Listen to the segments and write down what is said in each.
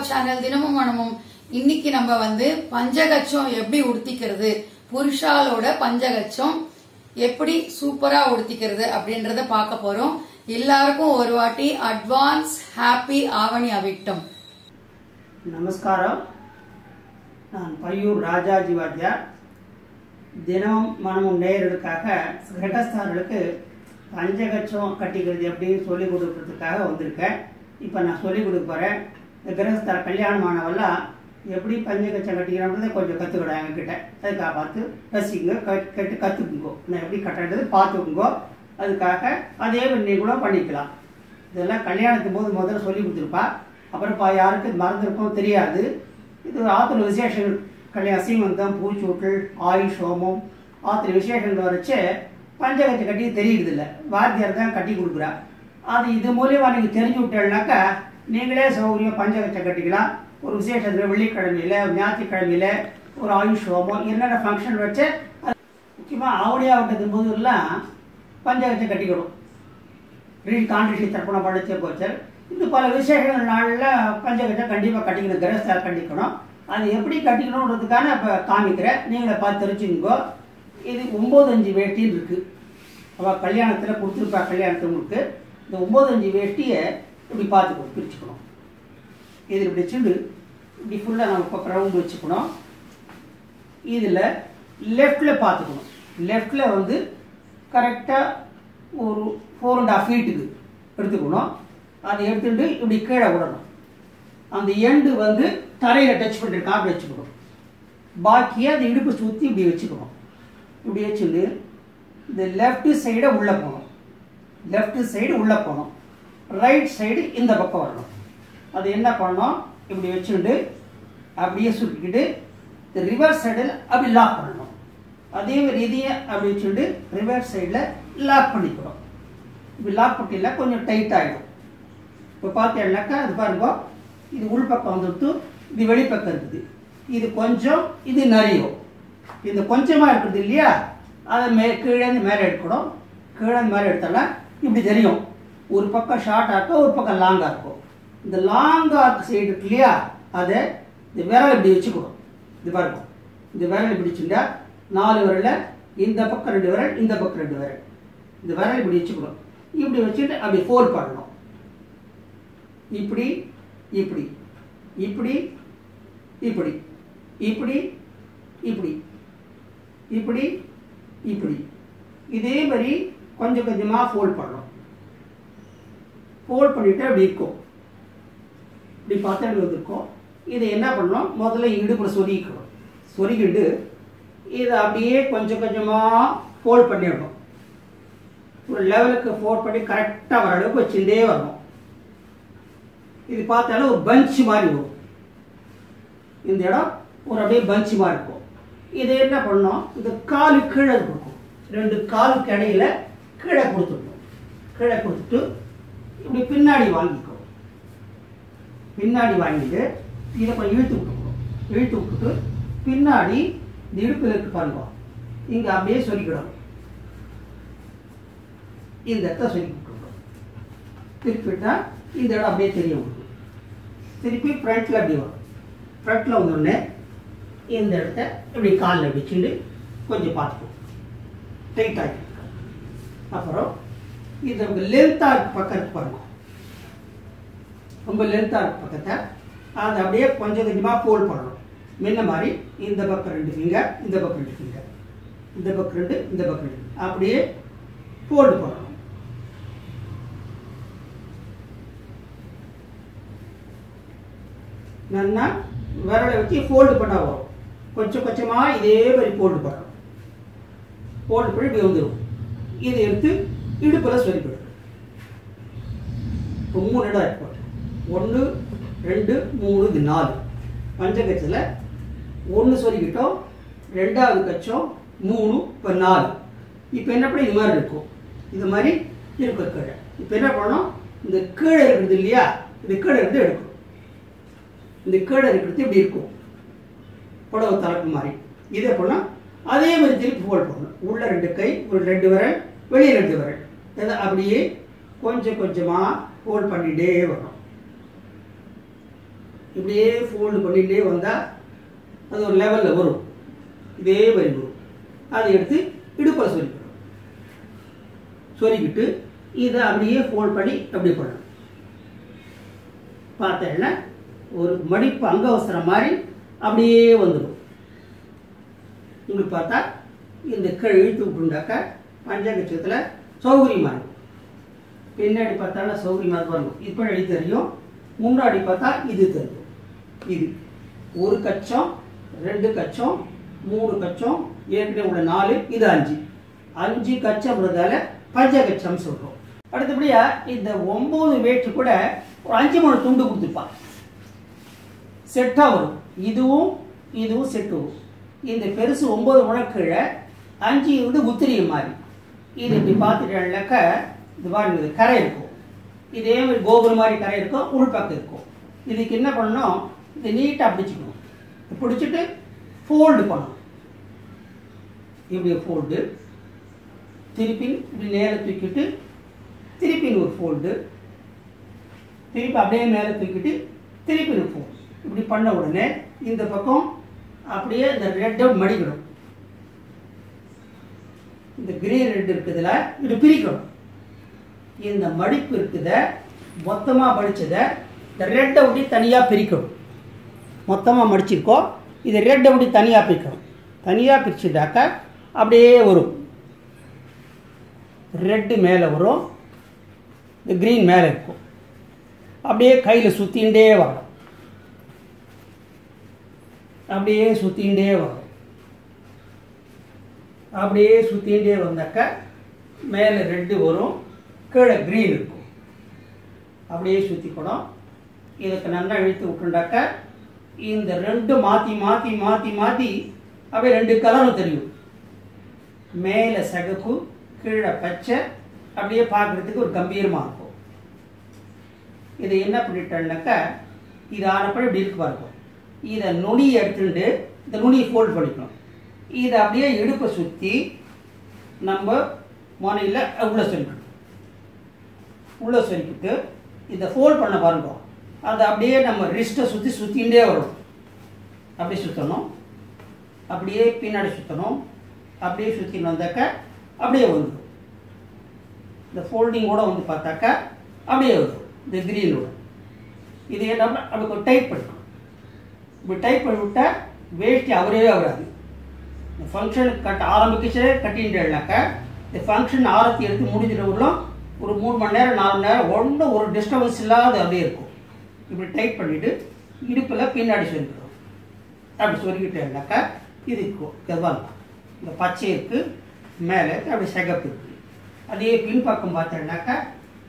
channel தினமும் மனமும் இன்னைக்கு நம்ம வந்து பஞ்சகச்சம் எப்படி உடுத்திக்கிறது புருஷாலோட பஞ்சகச்சம் எப்படி சூப்பரா உடுத்திக்கிறது அப்படின்றத பார்க்க போறோம் எல்லாருக்கும் ஒரு வாட்டி அட்வான்ஸ் ஹாப்பி ஆவணி அவிட்டம் நமஸ்காரம் நான் பையூர் ராஜாஜி வாத்தியார் தினமும் மனமும் நேயர்களுக்காக கிரகஸ்தார்களுக்கு பஞ்சகச்சம் கட்டிக்கிறது எப்படின்னு சொல்லிக் கொடுக்கறதுக்காக வந்திருக்கேன் இப்போ நான் சொல்லிக் கொடுக்க போகிறேன் இந்த கிரகஸ்தார் கல்யாணமானவெல்லாம் எப்படி பஞ்சகச்சம் கட்டிக்கிறோன்றதை கொஞ்சம் கற்றுக்கிடும் எங்ககிட்ட அதுக்காக பார்த்து ரசிங்க கட் கட்டு கற்றுக்குங்கோ நான் எப்படி கட்டுறது பார்த்துக்குங்கோ அதுக்காக அதே நீங்களும் பண்ணிக்கலாம் இதெல்லாம் கல்யாணத்துக்கு போது முதல்ல சொல்லி கொடுத்துருப்பா அப்புறம் பா யாருக்கு இது மறந்துருக்கும் தெரியாது இது ஆற்றுல விசேஷங்கள் கல்யாண சீமந்தம் பூச்சூட்டல் ஆயுஷ் ஹோமம் ஆற்றுல விசேஷங்கள் வரைச்சு பஞ்சகத்தை கட்டி தெரியுது இல்லை வாத்தியார் தான் கட்டி கொடுக்குறா அது இது மூலியமாக நீங்கள் தெரிஞ்சு விட்டேன்னாக்கா நீங்களே சௌகரியம் பஞ்சகச்சை கட்டிக்கலாம் ஒரு விசேஷத்தில் வெள்ளிக்கிழமையில ஞாயிற்றுக்கிழமையில ஒரு ஆயுஷ் ஹோமம் என்னென்ன ஃபங்க்ஷன் வச்சு முக்கியமாக ஆவணியாவட்டத்தின் போதெல்லாம் பஞ்சகச்சை கட்டிக்கணும் ரீ காண்டிஷி தர்ப்பணம் படித்த போச்சர் இந்த பல விசேஷங்கள் நாளில் பஞ்சகச்சம் கண்டிப்பாக கட்டிக்கணும் கிரகஸ்தார் கட்டிக்கணும் அது எப்படி கட்டிக்கணுன்றதுக்கான இப்போ காமிக்கிறேன் நீங்களே பார்த்து தெரிஞ்சுங்கோ இது ஒம்பது அஞ்சு வேட்டின்னு இருக்குது அவள் கல்யாணத்தில் கொடுத்துருப்பா கல்யாணத்துக்கு இந்த ஒம்பது அஞ்சு வேட்டியை இப்படி பார்த்துக்கணும் பிரிச்சுக்கணும் இது இப்படி வச்சுட்டு இப்படி ஃபுல்லாக நம்ம இப்போ ரவுண்டு வச்சுக்கணும் இதில் லெஃப்டில் பார்த்துக்கணும் லெஃப்டில் வந்து கரெக்டாக ஒரு ஃபோர் அண்ட் ஹாஃப் ஃபீட்டுக்கு எடுத்துக்கணும் அதை எடுத்துட்டு இப்படி கீழே விடணும் அந்த எண்டு வந்து தரையில் டச் பண்ணிருக்கா அப்படி வச்சுக்கணும் பாக்கியை அந்த இடுப்பு சுற்றி இப்படி வச்சுக்கணும் இப்படி வச்சுட்டு இந்த லெஃப்ட் சைடை உள்ளே போகணும் லெஃப்ட் சைடு உள்ளே போகணும் ரைட் சைடு இந்த பக்கம் வரணும் அது என்ன பண்ணணும் இப்படி வச்சுட்டு அப்படியே சுட்டிக்கிட்டு இந்த ரிவர்ஸ் சைடில் அப்படி லாக் பண்ணணும் அதே மாதிரி இதையே அப்படி வச்சுட்டு ரிவர்ஸ் சைடில் லாக் பண்ணிக்கிறோம் இப்படி லாக் பண்ணிட்டீங்கன்னா கொஞ்சம் டைட் ஆகிடும் இப்போ பார்த்தீங்கன்னாக்கா அது பாருங்க இது உள்பக்கம் வந்துட்டு இது வெளிப்பக்கம் இருக்குது இது கொஞ்சம் இது நிறையும் இந்த கொஞ்சமாக இருக்குது இல்லையா அதை மே கீழேருந்து மேலே எடுக்கணும் கீழேருந்து மேலே எடுத்தாலும் இப்படி தெரியும் ஒரு பக்கம் ஷார்ட்டாக இருக்கும் ஒரு பக்கம் லாங்காக இருக்கும் இந்த லாங்காக சைடு இருக்கு இல்லையா அதை இந்த விரல் இப்படி வச்சுக்கணும் இது பாருங்க இந்த விரல் இப்படி வச்சுட்டா நாலு விரல இந்த பக்கம் ரெண்டு விரல் இந்த பக்கம் ரெண்டு விரல் இந்த விரல் இப்படி வச்சுக்கணும் இப்படி வச்சுட்டு அப்படி ஃபோல்ட் பண்ணணும் இப்படி இப்படி இப்படி இப்படி இப்படி இப்படி இப்படி இப்படி இதே மாதிரி கொஞ்சம் கொஞ்சமாக ஃபோல்ட் பண்ணணும் ஃபோல்ட் பண்ணிட்டு அப்படி இருக்கும் இப்படி பார்த்தா இப்படி வந்திருக்கும் இதை என்ன பண்ணணும் முதல்ல இடுப்புல சொருகிக்கணும் சொருகிட்டு இதை அப்படியே கொஞ்சம் கொஞ்சமாக ஃபோல்ட் பண்ணிடணும் ஒரு லெவலுக்கு ஃபோல்ட் பண்ணி கரெக்டாக வர அளவுக்கு வச்சுட்டே வரணும் இது பார்த்தாலும் ஒரு பஞ்ச் மாதிரி வரும் இந்த இடம் ஒரு அப்படியே பஞ்ச் மாதிரி இருக்கும் இதை என்ன பண்ணணும் இந்த காலு கீழே கொடுக்கும் ரெண்டு காலுக்கு இடையில கீழே கொடுத்துடணும் கீழே கொடுத்துட்டு இப்படி பின்னாடி வாங்கிக்கோ பின்னாடி வாங்கிட்டு இதை கொஞ்சம் இழுத்து விட்டுக்கணும் இழுத்து விட்டுட்டு பின்னாடி இந்த இடுப்பில் இருக்கு பாருங்க இங்கே அப்படியே சொல்லிக்கிடணும் இந்த இடத்த சொல்லி விட்டுருக்கோம் திருப்பிட்டா இந்த இடம் அப்படியே தெரியும் உங்களுக்கு திருப்பி ஃப்ரண்ட்டில் அப்படி வரும் ஃப்ரண்ட்டில் வந்தோடனே இந்த இடத்த இப்படி காலில் வச்சுட்டு கொஞ்சம் பார்த்துக்கோ டைட் ஆகி அப்புறம் இது ரொம்ப லென்த்தாக இருக்கு பக்கம் இருக்கு பாருங்க ரொம்ப லென்த்தாக இருக்கு பக்கத்தை அதை அப்படியே கொஞ்சம் கொஞ்சமாக ஃபோல்ட் பண்ணணும் முன்ன மாதிரி இந்த பக்கம் ரெண்டு ஃபிங்கர் இந்த பக்கம் ரெண்டு ஃபிங்கர் இந்த பக்கம் ரெண்டு இந்த பக்கம் ரெண்டு அப்படியே ஃபோல்டு பண்ணணும் நல்லா விரலை வச்சு ஃபோல்டு பண்ண வரும் கொஞ்சம் கொஞ்சமாக இதே மாதிரி ஃபோல்டு பண்ணணும் ஃபோல்டு பண்ணி இப்படி வந்துடும் இதை எடுத்து இடுப்பில் சொல்லி போயிடும் இப்போ மூணு இடம் இருக்கு ஒன்று ரெண்டு மூணு இது நாலு பஞ்சகச்சத்தில் ஒன்று சொல்லிக்கிட்டோம் ரெண்டாவது கச்சம் மூணு இப்போ நாலு இப்போ என்ன பண்ண இது மாதிரி இருக்கும் இது மாதிரி இருக்கும் கீழே இப்போ என்ன பண்ணணும் இந்த கீழே இருக்கிறது இல்லையா இது கீழே இருந்து எடுக்கணும் இந்த கீழே இருக்கிறது இப்படி இருக்கும் புடவை தலைப்பு மாதிரி இதே பண்ணால் அதே மாதிரி திருப்பி ஃபோல்ட் பண்ணணும் உள்ள ரெண்டு கை ஒரு ரெண்டு விரல் வெளியே ரெண்டு விரல் இதை அப்படியே கொஞ்சம் கொஞ்சமாக ஃபோல்ட் பண்ணிகிட்டே வரணும் இப்படியே ஃபோல்டு பண்ணிகிட்டே வந்தால் அது ஒரு லெவலில் வரும் இதே மாதிரி வரும் அதை எடுத்து இடுப்பில் சொரிக்கணும் சொருகிட்டு இதை அப்படியே ஃபோல்ட் பண்ணி அப்படி பண்ணணும் பார்த்தேன்னா ஒரு மடிப்பு அங்கவசரம் மாதிரி அப்படியே வந்துடும் உங்களுக்கு பார்த்தா இந்த கீழ் இழுத்து விட்டுண்டாக்கா பஞ்சகட்சத்தில் சௌகரியமாக இருக்கும் பின்னாடி பார்த்தாலும் சௌகரியமாக தான் வரும் இப்போ எழுதி தெரியும் முன்னாடி பார்த்தா இது தெரியும் இது ஒரு கச்சம் ரெண்டு கச்சம் மூணு கச்சம் ஏற்கனவே உள்ள நாலு இது அஞ்சு அஞ்சு கச்சம்ன்றதால பஞ்சகச்சம் சொல்கிறோம் அடுத்தபடியா இந்த ஒம்பது வேட்டு கூட ஒரு அஞ்சு மூணு துண்டு கொடுத்துருப்பான் செட்டாக வரும் இதுவும் இதுவும் செட்டு வரும் இந்த பெருசு ஒம்பது முழக்கீழே அஞ்சு வந்து உத்திரியம் மாதிரி இது இப்படி பார்த்துட்டாக்க இது பாருங்க இது கரை இருக்கும் இதே மாதிரி கோபுரம் மாதிரி கரை இருக்கும் உள்பக்கம் இருக்கும் இதுக்கு என்ன பண்ணணும் இதை நீட்டாக பிடிச்சிக்கணும் பிடிச்சிட்டு ஃபோல்டு பண்ணணும் இப்படி ஃபோல்டு திருப்பி இப்படி நேரே தூக்கிட்டு திருப்பி ஒரு ஃபோல்டு திருப்பி அப்படியே மேலே தூக்கிட்டு திருப்பி ஒரு ஃபோல்டு இப்படி பண்ண உடனே இந்த பக்கம் அப்படியே இந்த ரெட்டை மடிக்கணும் இந்த கிரீன் ரெட் இருக்குதுல இது பிரிக்கணும் இந்த மடிப்பு இருக்குத மொத்தமாக மடிச்சதை இந்த ரெட்டை ஒட்டி தனியாக பிரிக்கணும் மொத்தமாக மடிச்சிருக்கோம் இதை ரெட்டை ஒட்டி தனியாக பிரிக்கணும் தனியாக பிரிச்சுட்டாக்கா அப்படியே வரும் ரெட்டு மேலே வரும் இந்த க்ரீன் மேலே இருக்கும் அப்படியே கையில் சுற்றிகிட்டே வரணும் அப்படியே சுற்றிகிட்டே வரும் அப்படியே சுற்றிகிட்டே வந்தாக்கா மேலே ரெட்டு வரும் கீழே க்ரீன் இருக்கும் அப்படியே சுற்றிக்கணும் இதுக்கு நல்லா இழுத்து விட்டுண்டாக்கா இந்த ரெண்டு மாற்றி மாற்றி மாற்றி மாற்றி அப்படியே ரெண்டு கலரும் தெரியும் மேலே சகப்பு கீழே பச்சை அப்படியே பார்க்குறதுக்கு ஒரு கம்பீரமாக இருக்கும் இதை என்ன பண்ணிட்டோம்னாக்கா இது ஆனப்படி இப்படி இருக்கு பாருங்க இதை நுனி எடுத்துட்டு இந்த நுனியை ஃபோல்ட் பண்ணிக்கணும் இதை அப்படியே இடுப்பை சுற்றி நம்ம முனையில் உள்ளே சொல்லிக்கணும் உள்ளே சொல்லிக்கிட்டு இதை ஃபோல்ட் பண்ண பாருங்க அதை அப்படியே நம்ம ரிஸ்ட்டை சுற்றி சுற்றிகிட்டே வரும் அப்படியே சுற்றணும் அப்படியே பின்னாடி சுற்றணும் அப்படியே சுற்றின்னு வந்தாக்கா அப்படியே வந்துடும் இந்த ஃபோல்டிங்கோட வந்து பார்த்தாக்கா அப்படியே வந்துடும் இந்த கிரீனோட இது என்ன அப்படி டைட் பண்ணிக்கணும் இப்படி டைட் பண்ணி விட்டா வேஷ்டி அவரே வராது இந்த ஃபங்க்ஷனுக்கு கட்ட ஆரம்பிக்கச்சே கட்டின்றாக்கா இந்த ஃபங்க்ஷன் ஆரத்தி எடுத்து முடிஞ்சிடவுள்ளும் ஒரு மூணு மணி நேரம் நாலு மணி நேரம் ஒன்றும் ஒரு டிஸ்டர்பன்ஸ் இல்லாத அப்படியே இருக்கும் இப்படி டைட் பண்ணிவிட்டு இடுப்பில் பின்னாடி சொருக்கிறோம் அப்படி சொருகிட்டேன்னாக்கா இது இருக்கும் கெவால் இந்த பச்சை இருக்குது மேலே அப்படி சிகப்பு இருக்குது அதே பின்பக்கம் பார்த்தோம்னாக்கா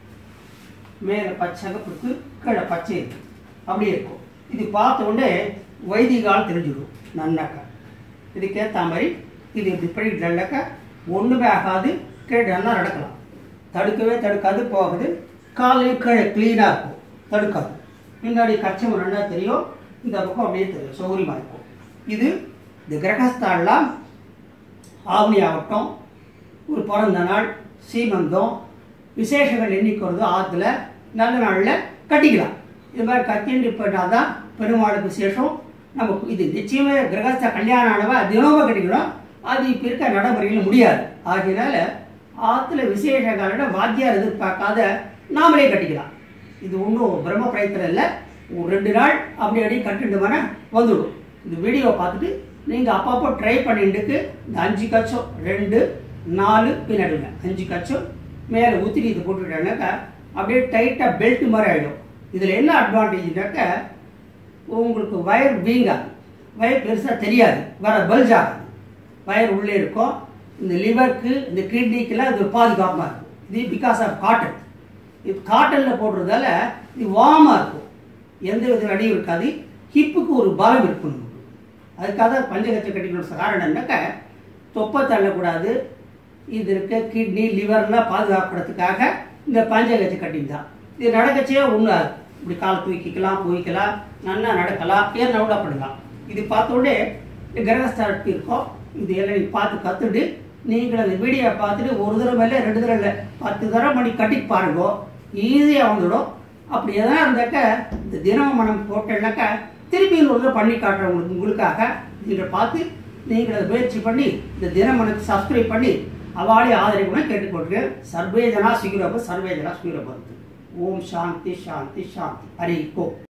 மேலே பச்சை சிகப்பு இருக்குது கீழே பச்சை இருக்குது அப்படியே இருக்கும் இது பார்த்த உடனே வைதிகால் தெரிஞ்சிடும் நன்னாக்கா இதுக்கேற்ற மாதிரி இது இப்படி பண்ணிக்கிட்டாக்கா ஒன்றுமே ஆகாது கீழே நல்லா நடக்கலாம் தடுக்கவே தடுக்காது போகுது காலையும் கீழே க்ளீனாக இருக்கும் தடுக்காது பின்னாடி கச்சம் ரெண்டா தெரியும் இந்த பக்கம் அப்படியே தெரியும் சௌகரியமாக இருக்கும் இது இந்த கிரகஸ்தான்லாம் ஆவணி ஆகட்டும் ஒரு பிறந்த நாள் சீமந்தம் விசேஷங்கள் எண்ணிக்கை வருதோ ஆற்றுல நல்ல நாளில் கட்டிக்கலாம் இது மாதிரி கட்டின்னு போயிட்டால் தான் பெருமாளுக்கு விசேஷம் நமக்கு இது நிச்சயமே கிரகஸ்த கல்யாணம் ஆனவா தினமும் கட்டிக்கணும் அது இப்போ இருக்க நடைமுறையில் முடியாது ஆகையினால ஆற்றுல விசேஷ காலம் வாத்தியார் எதிர்பார்க்காத நாமளே கட்டிக்கலாம் இது ஒன்றும் பிரம்ம பிரயத்தனம் இல்லை ஒரு ரெண்டு நாள் அப்படி அப்படி கட்டிட்டோம்னா வந்துடும் இந்த வீடியோ பார்த்துட்டு நீங்கள் அப்பப்போ ட்ரை பண்ணிட்டுக்கு இந்த அஞ்சு கச்சம் ரெண்டு நாலு பின்னாடிங்க அஞ்சு கச்சம் மேலே ஊற்றிட்டு இது போட்டுட்டாங்கனாக்கா அப்படியே டைட்டாக பெல்ட் மாதிரி ஆகிடும் இதில் என்ன அட்வான்டேஜ்னாக்க உங்களுக்கு வயர் வீங்காது வயர் பெருசாக தெரியாது வர பல்ஜ் ஆகாது வயர் உள்ளே இருக்கும் இந்த லிவருக்கு இந்த கிட்னிக்கெல்லாம் இது பாதுகாப்பாக இருக்கும் இது பிகாஸ் ஆஃப் காட்டன் இது காட்டனில் போடுறதால இது வார்மாக இருக்கும் எந்த வித அடியும் இருக்காது ஹிப்புக்கு ஒரு பலம் இருக்கும் நமக்கு அதுக்காக பஞ்சகச்ச கட்டிக்கணும் காரணம் என்னக்க தொப்பை தள்ளக்கூடாது இது இருக்க கிட்னி லிவர்லாம் பாதுகாக்கிறதுக்காக இந்த பஞ்சகச்ச கட்டிங் தான் இது நடக்கச்சே ஒன்று இப்படி கால் தூக்கிக்கலாம் தூக்கிக்கலாம் நல்லா நடக்கலாம் ஏன் நவுடப்படலாம் இது பார்த்த உடனே இந்த கிரகஸ்தாரத்து இருக்கும் இது எல்லாம் நீங்கள் பார்த்து கற்றுட்டு நீங்கள் அந்த வீடியோ பார்த்துட்டு ஒரு தடவை இல்லை ரெண்டு தடவை இல்லை பத்து தடவை பண்ணி கட்டி பாருங்க ஈஸியாக வந்துடும் அப்படி எதனா இருந்தாக்க இந்த தினமும் மனம் போட்டேன்னாக்கா திருப்பி ஒரு தடவை பண்ணி காட்டுறேன் உங்களுக்கு உங்களுக்காக நீங்கள் பார்த்து நீங்கள் அதை முயற்சி பண்ணி இந்த தினமனுக்கு சப்ஸ்கிரைப் பண்ணி அவாளி ஆதரவுடன் கேட்டுக்கொள்கிறேன் சர்வேஜனா சுகிரபு சர்வேஜனா சுகிரபு ஓம் சாந்தி சாந்தி சாந்தி ஹரி கோ